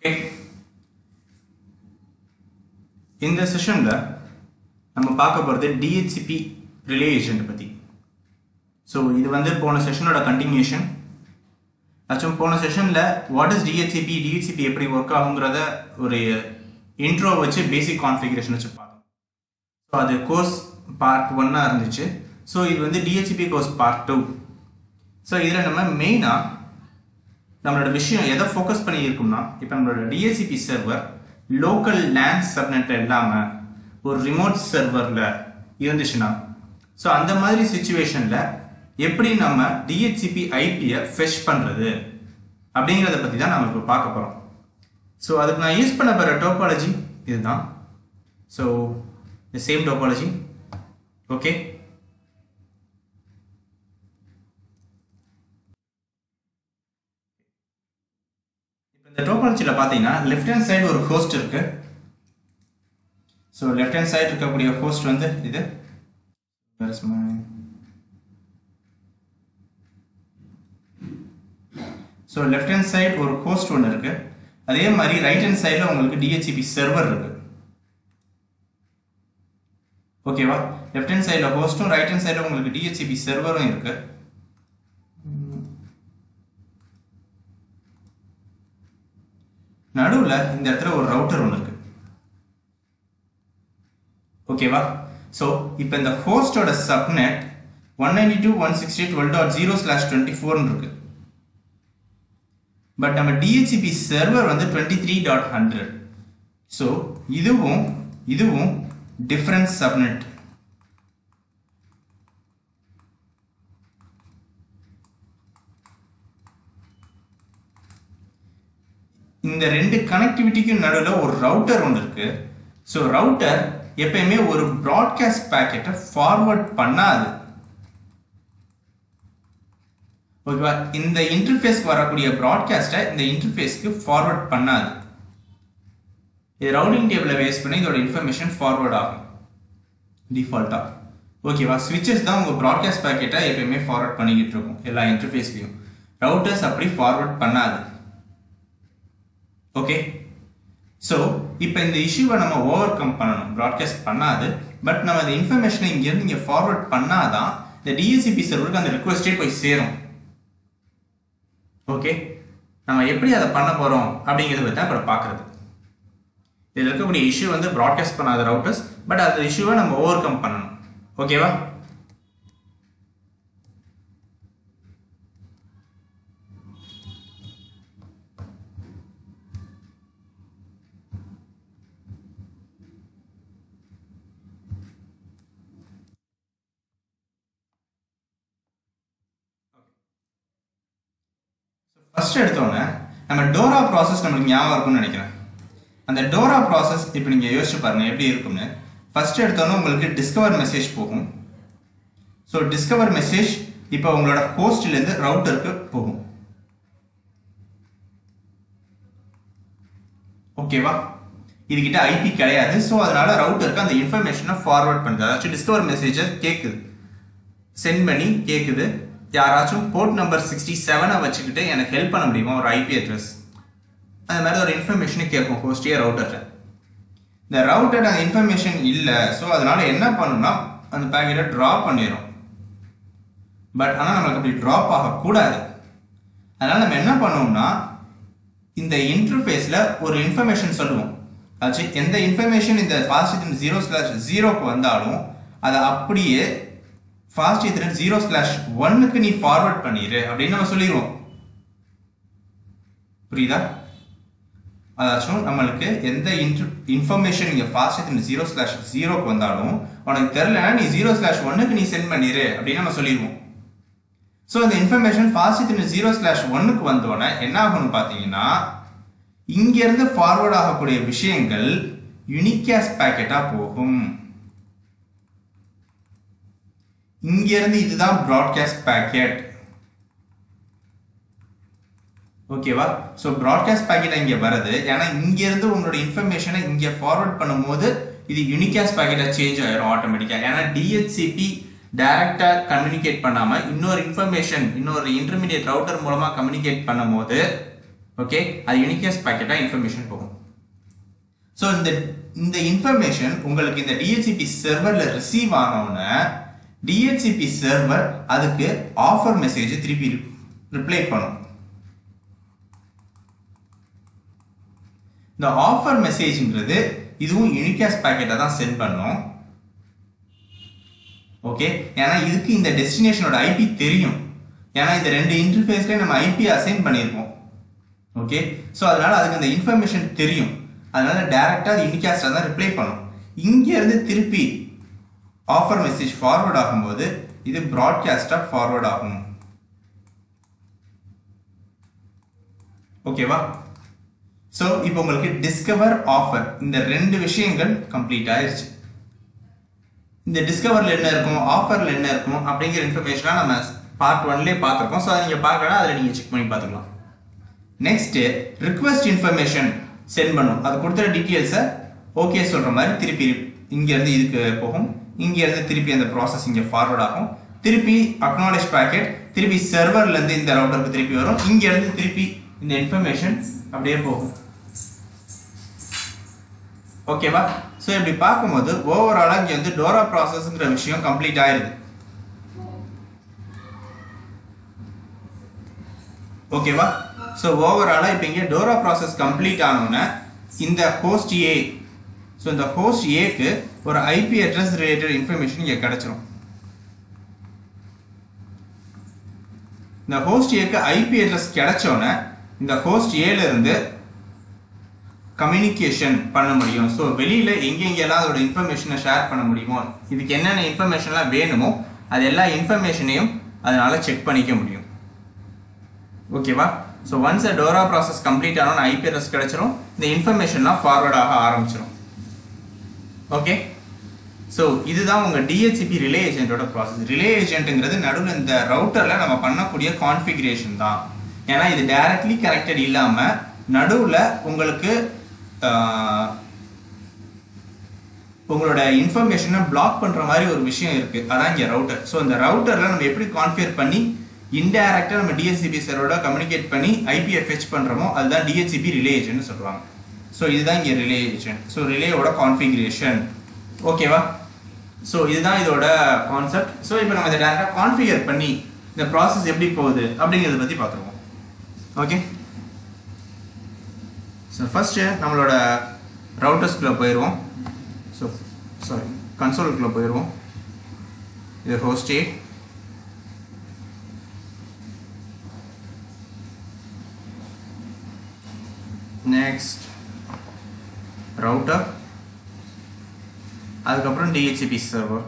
இந்த செஷனில் நம்ம பார்க்க போகிறது டிஹெச்சிபி ரிலே ஏஜென்ட் பற்றி ஸோ இது வந்து போன செஷனோட கண்டினியூஷன் ஆச்சும் போன செஷனில் வாட் இஸ் டிஹெச்சிபி டிஹெச்சிபி எப்படி ஒர்க் ஆகுங்கிறத ஒரு இன்ட்ரோ வச்சு பேசிக் கான்ஃபிகரேஷன் வச்சு பார்த்தோம் ஸோ அது கோர்ஸ் பார்ட் ஒன்னாக இருந்துச்சு ஸோ இது வந்து DHCP course part two so இதில் நம்ம மெயினாக நம்மளோட விஷயம் எதை ஃபோக்கஸ் பண்ணி இருக்கோம்னா இப்போ நம்மளோட DHCP server local LAN subnet இல்லாமல் ஒரு ரிமோட் சர்வரில் இருந்துச்சுன்னா ஸோ அந்த மாதிரி சுச்சுவேஷனில் எப்படி நம்ம டிஹெச்சிபி ஐபியை ஃபெஷ் பண்ணுறது அப்படிங்கிறத பற்றி தான் நம்ம இப்போ பார்க்க போகிறோம் ஸோ அதுக்கு நான் யூஸ் பண்ண போகிற டோபாலஜி இதுதான் so the same topology okay இந்த டோபாலஜியில் பார்த்தீங்கன்னா லெஃப்ட் ஹேண்ட் சைடு ஒரு ஹோஸ்ட் இருக்கு ஸோ லெஃப்ட் ஹேண்ட் சைடு இருக்கக்கூடிய ஹோஸ்ட் வந்து இது Where is my- so left hand side ஒரு ஹோஸ்ட் ஒன்று இருக்கு அதே மாதிரி ரைட் ஹேண்ட் சைடில் உங்களுக்கு டிஹெச்சிபி சர்வர் இருக்கு ஓகேவா லெஃப்ட் ஹேண்ட் சைடில் ஹோஸ்ட்டும் ரைட் ஹேண்ட் சைடில் உங்களுக்கு டிஹெச்சிபி சர்வரும் இருக்கு நடுவில் இந்த இடத்துல ஒரு ரவுட்டர் ஒன்று இருக்கு ஓகேவா ஸோ இப்போ இந்த ஹோஸ்டோட subnet one ninety two one sixty twelve dot zero slash twenty ஃபோர்னு இருக்கு பட் நம்ம டிஹெச்சிபி சர்வர் வந்து twenty three dot hundred so இதுவும் இதுவும் டிஃப்ரெண்ட் சப்நெட் இந்த ரெண்டு கனெக்டிவிட்டிக்கும் நடுவில் ஒரு ரவுட்டர் ஒன்று இருக்கு ஸோ ரவுட்டர் எப்பயுமே ஒரு ப்ராட்காஸ்ட் பேக்கெட்டை ஃபார்வர்ட் பண்ணாது ஓகேவா இந்த இன்டர்ஃபேஸ்க்கு வரக்கூடிய ப்ராட்காஸ்ட்டை இந்த இன்டர்ஃபேஸ்க்கு ஃபார்வர்ட் பண்ணாது இது ரவுட்டிங் டேபிளை வேஸ்ட் பண்ணி இதோட இன்ஃபர்மேஷன் ஃபார்வர்ட் ஆகும் டிஃபால்ட்டாக ஓகேவா ஸ்விட்சஸ் தான் உங்கள் ப்ராட்காஸ்ட் பேக்கெட்டை எப்பயுமே ஃபார்வர்ட் பண்ணிக்கிட்டு இருக்கும் எல்லா இன்டர்ஃபேஸ்லையும் ரவுட்டர்ஸ் அப்படி ஃபார்வர்ட் பண்ணாது ஓகே ஸோ இப்போ இந்த இஷ்யூவை நம்ம ஓவர் கம் பண்ணணும் ப்ராட்காஸ்ட் பண்ணாது பட் நம்ம இந்த இன்ஃபர்மேஷனை இங்கேருந்து இங்கே ஃபார்வர்ட் பண்ணாதான் இந்த டிஎஸ்சிபி சர்வருக்கு அந்த ரிக்வஸ்டே போய் சேரும் ஓகே நம்ம எப்படி அதை பண்ண போகிறோம் அப்படிங்கிறத பற்றி தான் இப்போ பார்க்குறது இதில் இருக்கக்கூடிய இஷ்யூ வந்து ப்ராட்காஸ்ட் பண்ணாத ரவுட்டர்ஸ் பட் அந்த இஷ்யூவை நம்ம ஓவர் கம் பண்ணணும் ஓகேவா ஃபர்ஸ்ட் எடுத்தோன்னே நம்ம டோரா ப்ராசஸ் நம்மளுக்கு ஞாபகம் இருக்கும்னு நினைக்கிறேன் அந்த டோரா ப்ராசஸ் இப்போ நீங்கள் யோசிச்சு பாருங்க எப்படி இருக்கும்னு ஃபர்ஸ்ட் எடுத்தோன்னே உங்களுக்கு டிஸ்கவர் மெசேஜ் போகும் ஸோ டிஸ்கவர் மெசேஜ் இப்போ உங்களோட ஹோஸ்ட்லேருந்து ரவுட்டருக்கு போகும் ஓகேவா இதுகிட்ட ஐபி கிடையாது ஸோ அதனால ரவுட்டருக்கு அந்த இன்ஃபர்மேஷனை ஃபார்வர்ட் பண்ணுது அதாச்சும் டிஸ்கவர் மெசேஜை கேட்குது சென்ட் பண்ணி கேட்குது யாராச்சும் போர்ட் நம்பர் சிக்ஸ்டி செவனை வச்சுக்கிட்டு எனக்கு ஹெல்ப் பண்ண முடியுமா ஒரு ஐபி அட்ரஸ் அந்த மாதிரி ஒரு இன்ஃபர்மேஷனை கேட்கும் ஹோஸ்டியே ரவுட்டர்கிட்ட இந்த ரவுட்டர் அந்த இன்ஃபர்மேஷன் இல்லை ஸோ அதனால என்ன பண்ணும்னா அந்த பேக்கெட்டை ட்ராப் பண்ணிடும் பட் ஆனால் நம்மளுக்கு அப்படி ட்ராப் ஆகக்கூடாது அதனால நம்ம என்ன பண்ணுவோம்னா இந்த இன்டர்ஃபேஸில் ஒரு இன்ஃபர்மேஷன் சொல்லுவோம் அதாச்சு எந்த இன்ஃபர்மேஷன் இந்த ஃபாஸ்ட் இத்தன் ஜீரோ ஸ்லாஷ் ஜீரோக்கு வந்தாலும் அதை அப்படியே ஃபாஸ்ட் இத்தன் ஜீரோ ஸ்லாஷ் ஒன்னுக்கு நீ ஃபார்வர்ட் பண்ணிடு அப்படின்னு நம்ம சொல்லிடுவோம் புரியுதா அதாச்சும் நம்மளுக்கு எந்த இன்ட்ரு இன்ஃபர்மேஷன் இங்கே ஃபாஸ்ட் இத்தன் ஜீரோ ஸ்லாஷ் ஜீரோக்கு வந்தாலும் உனக்கு தெரிலனா நீ ஜீரோ ஸ்லாஷ் ஒன்னுக்கு நீ சென்ட் பண்ணிடு அப்படின்னு நம்ம சொல்லிடுவோம் ஸோ இந்த information fast ethernet zero slash ஒன்னுக்கு வந்தோடனே என்ன ஆகும்னு பார்த்தீங்கன்னா இங்கேருந்து ஃபார்வர்ட் ஆகக்கூடிய விஷயங்கள் யூனிகேஸ் பேக்கெட்டாக போகும் இங்கேருந்து இதுதான் ப்ராட்காஸ்ட் பேக்கெட் ஓகேவா ஸோ ப்ராட்காஸ்ட் பேக்கெட் இங்கே வருது ஏன்னா இங்கேருந்து உங்களோட இன்ஃபர்மேஷனை இங்கே ஃபார்வர்ட் பண்ணும்போது இது யூனிகாஸ் பேக்கெட்டாக சேஞ்ச் ஆயிரும் ஆட்டோமேட்டிக்காக ஏன்னா டிஹெச்சிபி டைரக்டாக கம்யூனிகேட் பண்ணாமல் இன்னொரு இன்ஃபர்மேஷன் இன்னொரு இன்டர்மீடியட் ரவுட்டர் மூலமாக கம்யூனிகேட் பண்ணும்போது ஓகே அது யூனிகேஸ் பாக்கெட்டாக இன்ஃபர்மேஷன் போகும் ஸோ இந்த இந்த இன்ஃபர்மேஷன் உங்களுக்கு இந்த டிஹெச்சிபி சர்வரில் ரிசீவ் ஆனவுடனே டிஹெச்சிபி சர்வர் அதுக்கு ஆஃபர் மெசேஜ் திருப்பி ரிப்ளை பண்ணும் இந்த ஆஃபர் மெசேஜ்ங்கிறது இதுவும் யூனிகாஸ் பேக்கெட்டை தான் சென்ட் பண்ணும் ஓகே ஏன்னா இதுக்கு இந்த டெஸ்டினேஷனோட ஐபி தெரியும் ஏன்னா இந்த ரெண்டு இன்டர்ஃபேஸ்லேயே நம்ம ஐபி அசைன் பண்ணியிருப்போம் ஓகே ஸோ அதனால அதுக்கு இந்த இன்ஃபர்மேஷன் தெரியும் அதனால டைரக்டாக அது யூனிகாஸ்டாக தான் ரிப்ளை பண்ணும் இங்கேருந்து திருப்பி ஆஃபர் மெசேஜ் ஃபார்வர்ட் ஆகும்போது இது ப்ராட்காஸ்டாக ஃபார்வர்ட் ஆகும் ஓகேவா ஸோ இப்போ உங்களுக்கு டிஸ்கவர் ஆஃபர் இந்த ரெண்டு விஷயங்கள் கம்ப்ளீட் ஆயிடுச்சு இந்த டிஸ்கவரில் என்ன இருக்கும் ஆஃபரில் என்ன இருக்கும் அப்படிங்கிற இன்ஃபர்மேஷனாக நம்ம பார்ட் ஒன்லேயே பார்த்துருக்கோம் ஸோ அதை நீங்கள் பார்க்கலாம் அதில் நீங்கள் செக் பண்ணி பார்த்துக்கலாம் நெக்ஸ்ட்டு ரிக்வெஸ்ட் இன்ஃபர்மேஷன் சென்ட் பண்ணும் அது கொடுத்துற டீட்டெயில்ஸை ஓகே சொல்கிற மாதிரி திருப்பி இங்கேருந்து இதுக்கு போகும் இங்கேருந்து திருப்பி அந்த ப்ராசஸ் இங்கே ஃபார்வர்ட் ஆகும் திருப்பி அக்னாலேஜ் பேக்கெட் திருப்பி சர்வர்லேருந்து இந்த ரவுட்டருக்கு திருப்பி வரும் இங்கேருந்து திருப்பி இந்த இன்ஃபர்மேஷன் அப்படியே போகும் ஓகேவா ஸோ இப்படி பார்க்கும்போது ஓவராலாக இங்கே வந்து டோரா ப்ராசஸ்ங்கிற விஷயம் கம்ப்ளீட் ஆயிருது ஓகேவா ஸோ ஓவராலாக இப்போ இங்கே டோரா ப்ராசஸ் கம்ப்ளீட் ஆனோன்னே இந்த ஹோஸ்ட் ஏ ஸோ இந்த ஹோஸ்ட் ஏக்கு ஒரு ஐபி அட்ரஸ் ரிலேட்டட் இன்ஃபர்மேஷன் இங்கே கிடச்சிரும் இந்த ஹோஸ்ட் ஏக்கு ஐபி அட்ரஸ் கிடைச்சோன்னே இந்த ஹோஸ்ட் ஏல இருந்து கம்யூனிகேஷன் பண்ண முடியும் ஸோ வெளியில் எங்கெங்கெல்லாம் அதோட இன்ஃபர்மேஷனை ஷேர் பண்ண முடியுமோ இதுக்கு என்னென்ன இன்ஃபர்மேஷன்லாம் வேணுமோ அது எல்லா இன்ஃபர்மேஷனையும் அதனால செக் பண்ணிக்க முடியும் ஓகேவா so once DORA process complete ஆனோன்னு ஐபி அட்ரஸ் கிடைச்சிரும் இந்த இன்ஃபர்மேஷன்லாம் ஃபார்வர்ட் ஆக ஆரம்பிச்சிடும் ஓகே ஸோ இதுதான் உங்கள் டிஹெச்சிபி ரிலே ஏஜென்ட்டோட ப்ராசஸ் ரிலே ஏஜென்ட்டுங்கிறது நடுவில் இந்த ரவுட்டரில் நம்ம பண்ணக்கூடிய கான்ஃபிகரேஷன் தான் ஏன்னா இது டைரக்ட்லி கனெக்டட் இல்லாமல் நடுவில் உங்களுக்கு ஆஹ், உங்களோட இன்ஃபர்மேஷனை பிளாக் பண்ணுற மாதிரி ஒரு விஷயம் இருக்குது அதான் இங்கே ரவுட்டர் ஸோ இந்த ரவுட்டரில் நம்ம எப்படி கான்ஃபிகர் பண்ணி இன்டைரக்டாக நம்ம டிஹெச்சிபி சர்வரோட கம்யூனிகேட் பண்ணி ஐபிஐ ஃபெச் பண்ணுறோமோ அதுதான் டிஹெச்சிபி ரிலே ஏஜென்ட்னு சொல்லுவாங்க ஸோ இதுதான் இங்கே ரிலே ஏஜென்ட் ஸோ ரிலேயோட கான்ஃபிகரேஷன் ஓகேவா ஸோ இதுதான் இதோட கான்செப்ட் ஸோ இப்போ நம்ம இதை டேரெக்டாக கான்ஃபிகர் பண்ணி இந்த ப்ராசஸ் எப்படி போகுது அப்படிங்கிறத பற்றி பார்த்துருவோம் ஓகே ஸோ ஃபஸ்ட்டு நம்மளோட ரவுட்டர்ஸ்குள்ளே போயிடுவோம் ஸோ சாரி கன்சோலுக்குள்ளே போயிடுவோம் இது ஹோஸ்டே நெக்ஸ்ட் ரவுட்டர் அதுக்கப்புறம் டிஹெச்சிபி சர்வர்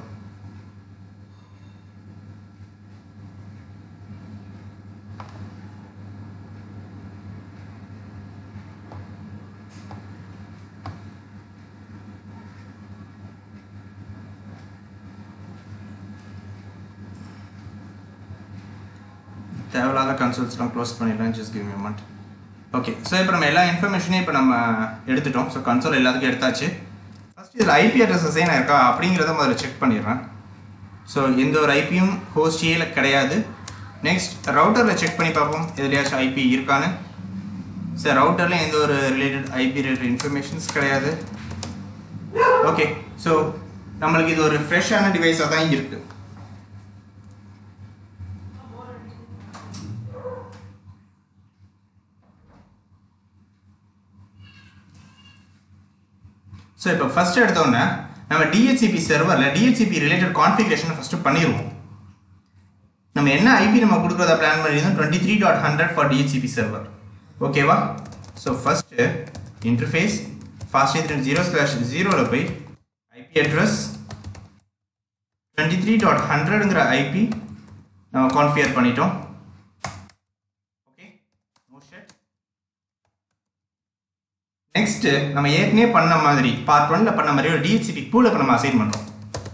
தேவையில்லாத கன்சோல்ஸ்லாம் க்ளோஸ் பண்ணிடலாம் just give me moment okay so இப்போ நம்ம எல்லா இன்ஃபர்மேஷனையும் இப்போ நம்ம எடுத்துட்டோம் ஸோ கன்சோல் எல்லாத்துக்கும் எடுத்தாச்சு ஃபர்ஸ்ட் இதில் ஐபி அட்ரஸ் அசைன் இருக்கா அப்படிங்கிறத முதல்ல செக் பண்ணிடுறேன் ஸோ எந்த ஒரு ஐபியும் ஹோஸ்ட் ஏல கிடையாது நெக்ஸ்ட் ரவுட்டரில் செக் பண்ணி பார்ப்போம் எதுலையாச்சும் ஐபி இருக்கான்னு சார் ரவுட்டரில் எந்த ஒரு ரிலேட்டட் ஐபி ரிலேட்டட் இன்ஃபர்மேஷன்ஸ் கிடையாது ஓகே ஸோ நம்மளுக்கு இது ஒரு ஃப்ரெஷ்ஷான டிவைஸாக தான் இருக்குது ஸோ இப்போ ஃபர்ஸ்ட் எடுத்தோன்னே நம்ம டிஹெச்சிபி சர்வரில் டிஹெச்சிபி ரிலேட்டட் கான்ஃபிகரேஷனை ஃபஸ்ட்டு பண்ணிடுவோம் நம்ம என்ன ஐபி நம்ம கொடுக்குறதா பிளான் பண்ணியிருந்தோம் twenty three dot hundred for DHCP server ஓகேவா so first interface fast three zero slash ஜீரோவில் போய் IP address twenty three dot ஹண்ட்ரடுங்கிற ஐபி நம்ம கான்ஃபியர் பண்ணிட்டோம் ஓகே நோ ஷட் நெக்ஸ்ட் நம்ம ஏற்கனவே பண்ண மாதிரி பார்ட் ஒன்ல பண்ண மாதிரி ஒரு டிஹெச்சிபி பூல இப்போ நம்ம அசைன் பண்றோம்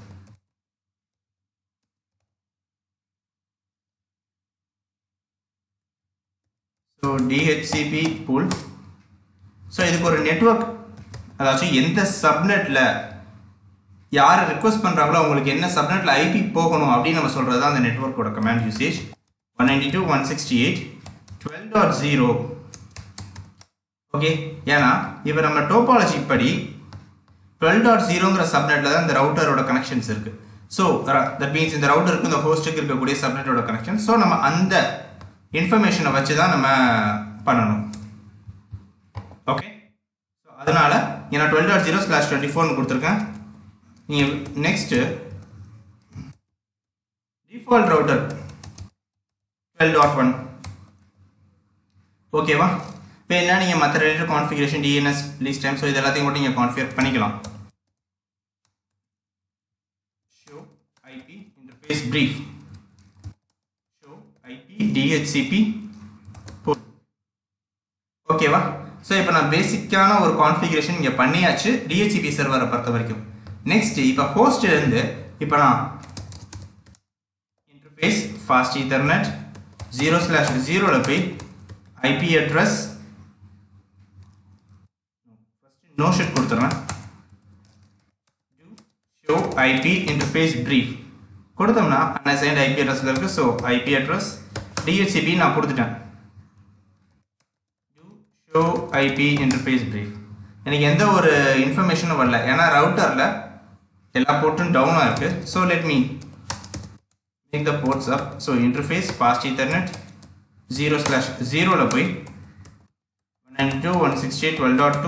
ஸோ டிஹெச்சிபி பூல் ஸோ இதுக்கு ஒரு நெட்வொர்க் அதாச்சும் எந்த சப்நெட்ல யார் ரிக்வஸ்ட் பண்றாங்களோ அவங்களுக்கு என்ன சப்நெட்ல ஐபி போகணும் அப்படின்னு நம்ம சொல்றது தான் அந்த நெட்வொர்க்கோட command usage one ninety two one sixty eight twelve dot zero okay ஏன்னா இப்போ நம்ம டோபாலஜி படி டுவெல் டாட் ஜீரோங்கிற சப்நெட்டில் தான் இந்த ரவுட்டரோட கனெக்ஷன்ஸ் இருக்கு ஸோ தட் மீன்ஸ் இந்த ரவுட்டருக்கு இந்த ஹோஸ்ட்டுக்கு இருக்கக்கூடிய சப்நெட்டோட கனெக்ஷன் ஸோ நம்ம அந்த இன்ஃபர்மேஷனை வச்சு தான் நம்ம பண்ணணும் ஓகே ஸோ அதனால நான் twelve dot zero slash twenty ஃபோர்னு கொடுத்துருக்கேன் நீங்கள் next default router twelve dot one ஓகேவா இப்போ என்ன நீங்கள் மற்ற related configuration DNS lease time so இது எல்லாத்தையும் கூட நீங்கள் கான்ஃபிகர் பண்ணிக்கலாம் show IP interface brief show IP DHCP ஓகேவா ஸோ இப்போ நான் பேசிக்கான ஒரு கான்ஃபிகரேஷன் இங்கே பண்ணியாச்சு டிஹெச்சிபி சர்வரை பொறுத்த வரைக்கும் நெக்ஸ்ட் இப்போ ஹோஸ்ட்லேருந்து இப்போ நான் interface fast ethernet zero slash ஜீரோவில் போய் ஐபி அட்ரஸ் நோ ஷெட் கொடுத்துட்றேன் ஷோ ஐபி இன்டர்ஃபேஸ் பிரீஃப் கொடுத்தோம்னா அன்அசைன்ட் ஐபி அட்ரஸில் இருக்குது ஸோ ஐபி அட்ரஸ் டிஹெச்சிபி நான் கொடுத்துட்டேன் ஷோ ஐபி இன்டர்ஃபேஸ் பிரீஃப் எனக்கு எந்த ஒரு இன்ஃபர்மேஷனும் வரல ஏன்னா ரவுட்டரில் எல்லா போர்ட்டும் டவுனாக இருக்குது so let me make the ports up so interface fast ethernet zero slash ஜீரோவில் போய் one ninety two one sixty eight twelve dot two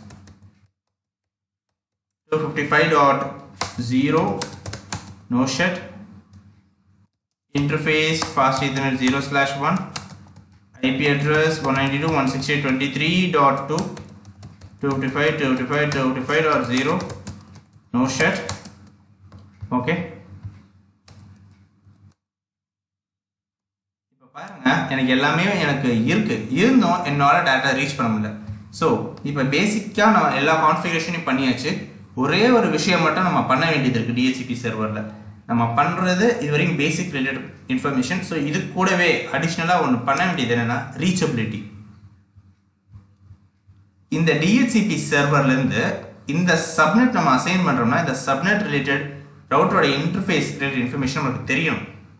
two fifty five dot zero no shut interface fast ethernet 0 slash 1 ip address 192.168.23.2 255 255 255 dot 0 no shut okay இப்போ பாருங்க எனக்கு எல்லாமே எனக்கு இருக்கு இருந்தும் என்னால் டேட்டா ரீச் பண்ண முடியல ஸோ இப்போ பேசிக்காக நான் எல்லா கான்ஃபிகரேஷனையும் பண்ணியாச்சு ஒரே ஒரு விஷயம் மட்டும் நம்ம பண்ண வேண்டியது இருக்குது டிஹெச்சிபி சர்வரில் நம்ம பண்ணுறது இது வரைக்கும் பேசிக் ரிலேட்டட் இன்ஃபர்மேஷன் ஸோ இது கூடவே அடிஷ்னலாக ஒன்று பண்ண வேண்டியது என்னென்னா ரீச்சபிலிட்டி இந்த டிஹெச்சிபி சர்வர்லேருந்து இந்த சப்நெட் நம்ம அசைன் பண்ணுறோம்னா இந்த சப்நெட் ரிலேட்டட் ரவுட்டரோட இன்டர்ஃபேஸ் ரிலேட்டட் இன்ஃபர்மேஷன் நமக்கு தெரியணும்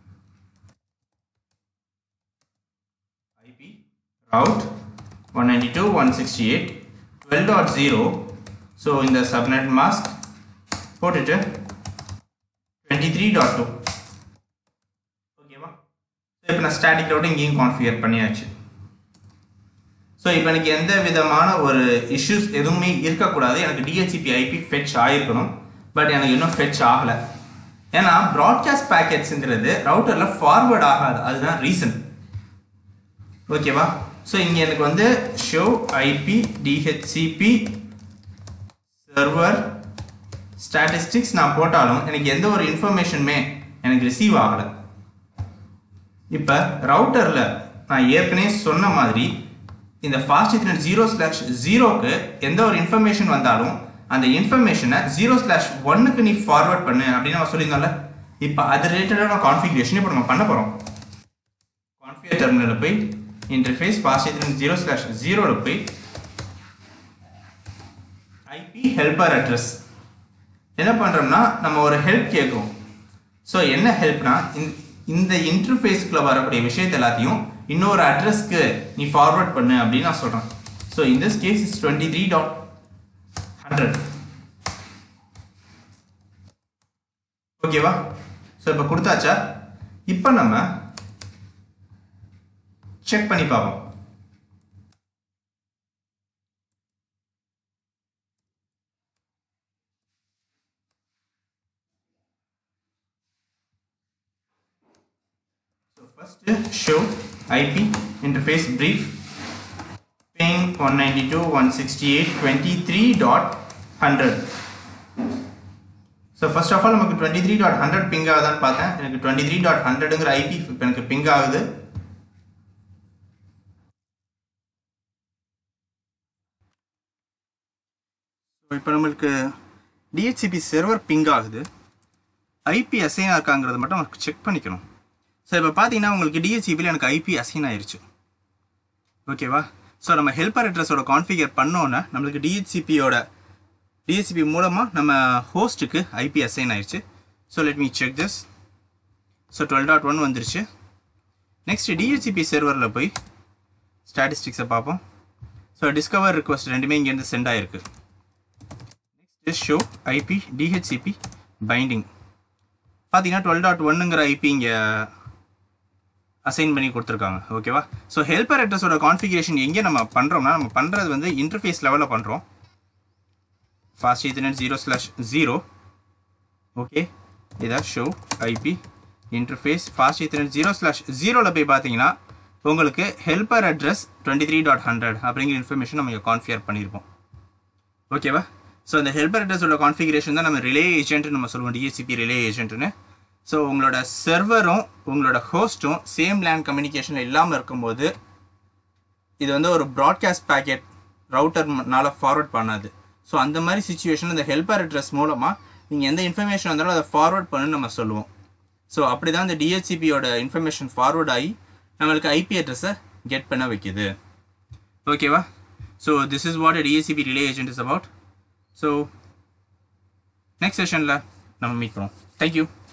IP route one ninety two one sixty eight twelve dot zero so இந்த சப்நெட் மாஸ்க் போட்டுட்டு டுவெண்ட்டி த்ரீ டாட் டூ ஓகேவா ஸோ இப்போ நான் ஸ்டாட்டிக் ரவுட் இங்கேயும் கான்ஃபிகர் பண்ணியாச்சு ஸோ இப்போ எனக்கு எந்த விதமான ஒரு இஷ்யூஸ் எதுவுமே இருக்கக்கூடாது எனக்கு டிஹெச்சிபி ஐபி ஃபெட்ச் ஆகிருக்கணும் பட் எனக்கு இன்னும் ஃபெட்ச் ஆகலை ஏன்னா ப்ராட்காஸ்ட் பேக்கெட்ஸுங்கிறது ரவுட்டரில் ஃபார்வர்ட் ஆகாது அதுதான் ரீசன் ஓகேவா ஸோ இங்கே எனக்கு வந்து show IP DHCP server statistics நான் போட்டாலும் எனக்கு எந்த ஒரு இன்ஃபர்மேஷனுமே எனக்கு ரிசீவ் ஆகலை இப்போ ரவுட்டரில் நான் ஏற்கனவே சொன்ன மாதிரி இந்த ஃபாஸ்ட் இத்தனை ஜீரோ ஸ்லாஷ் ஜீரோக்கு எந்த ஒரு இன்ஃபர்மேஷன் வந்தாலும் அந்த இன்ஃபர்மேஷனை ஜீரோ ஸ்லாஷ் ஒன்னுக்கு நீ ஃபார்வர்ட் பண்ணு அப்படின்னு நம்ம சொல்லியிருந்தோம்ல இப்போ அது ரிலேட்டடான கான்ஃபிகரேஷன் இப்போ நம்ம பண்ண போகிறோம் கான்ஃபிகர் டெர்மினலில் போய் interface fast ethernet zero slash ஜீரோவில் போய் ஐபி ஹெல்பர் அட்ரஸ் என்ன பண்ணுறோம்னா நம்ம ஒரு ஹெல்ப் கேட்குறோம் ஸோ என்ன ஹெல்ப்னா இந்த இன்டர்ஃபேஸ்க்குள்ள வரக்கூடிய விஷயத்தை எல்லாத்தையும் இன்னொரு அட்ரஸ்க்கு நீ ஃபார்வர்ட் பண்ணு அப்படின்னு நான் சொல்கிறேன் so in this case is twenty three dot hundred ஓகேவா ஸோ இப்போ கொடுத்தாச்சா இப்போ நம்ம செக் பண்ணி பார்ப்போம் First, show IP interface brief ping 192.168.23.100 so first of all நமக்கு twenty three dot hundred ping ஆகுதான்னு பார்த்தேன் எனக்கு டுவெண்ட்டி த்ரீ டாட் ஹண்ட்ரடுங்கிற ஐபி இப்போ எனக்கு பிங் ஆகுது இப்போ நம்மளுக்கு டிஹெச்சிபி சர்வர் பிங் ஆகுது ஐபி அசைன் இருக்காங்கிறத மட்டும் நமக்கு செக் பண்ணிக்கணும் ஸோ இப்போ பார்த்தீங்கன்னா உங்களுக்கு டிஹெச்சிபியில் எனக்கு ஐபி அசைன் ஆயிருச்சு ஓகேவா ஸோ நம்ம ஹெல்பர் அட்ரஸோட கான்ஃபிகர் பண்ணோன்னே நம்மளுக்கு டிஹெச்சிபியோட டிஹெச்சிபி மூலமாக நம்ம ஹோஸ்ட்டுக்கு ஐபி அசைன் ஆயிடுச்சு so let me check this so twelve dot one வந்துருச்சு நெக்ஸ்ட் டிஹெச்சிபி சர்வரில் போய் ஸ்டாட்டிஸ்டிக்ஸை பார்ப்போம் ஸோ டிஸ்கவர் ரிக்வஸ்ட் ரெண்டுமே இங்கேருந்து சென்ட் ஆயிருக்கு next is show IP DHCP binding பார்த்தீங்கன்னா டுவெல் டாட் ஒன்னுங்கிற ஐபி இங்கே அசைன் பண்ணி கொடுத்துருக்காங்க ஓகேவா ஸோ ஹெல்பர் அட்ரஸோட கான்ஃபிகரேஷன் எங்கே நம்ம பண்ணுறோம்னா நம்ம பண்ணுறது வந்து இன்டர்ஃபேஸ் லெவலில் பண்ணுறோம் fast ethernet zero slash zero okay இதான் show IP interface fast ethernet zero slash ஜீரோவில் போய் பார்த்தீங்கன்னா உங்களுக்கு helper address twenty three dot hundred அப்படிங்கிற இன்ஃபர்மேஷன் நம்ம கான்ஃபிகர் பண்ணியிருப்போம் ஓகேவா ஸோ அந்த ஹெல்பர் அட்ரஸோட கான்ஃபிகரேஷன் தான் நம்ம ரிலே ஏஜென்ட் நம்ம சொல்லுவோம் டிஎஸ்சிபி ரிலே ஏஜென்ட்னு ஸோ உங்களோட சர்வரும் உங்களோட ஹோஸ்ட்டும் சேம் லேண்ட் கம்யூனிகேஷன் இல்லாமல் இருக்கும்போது இது வந்து ஒரு ப்ராட்காஸ்ட் பேக்கெட் ரவுட்டர்னால ஃபார்வர்ட் பண்ணாது ஸோ அந்த மாதிரி சுச்சுவேஷன் இந்த ஹெல்பர் அட்ரஸ் மூலமாக நீங்கள் எந்த இன்ஃபர்மேஷன் வந்தாலும் அதை ஃபார்வர்ட் பண்ணுன்னு நம்ம சொல்லுவோம் ஸோ அப்படி தான் இந்த டிஹெச்சிபியோட இன்ஃபர்மேஷன் ஃபார்வர்ட் ஆகி நம்மளுக்கு ஐபி அட்ரஸை கெட் பண்ண வைக்குது ஓகேவா so this is what DHCP relay agent is about so next செஷனில் நம்ம மீட் பண்ணுவோம் தேங்க்யூ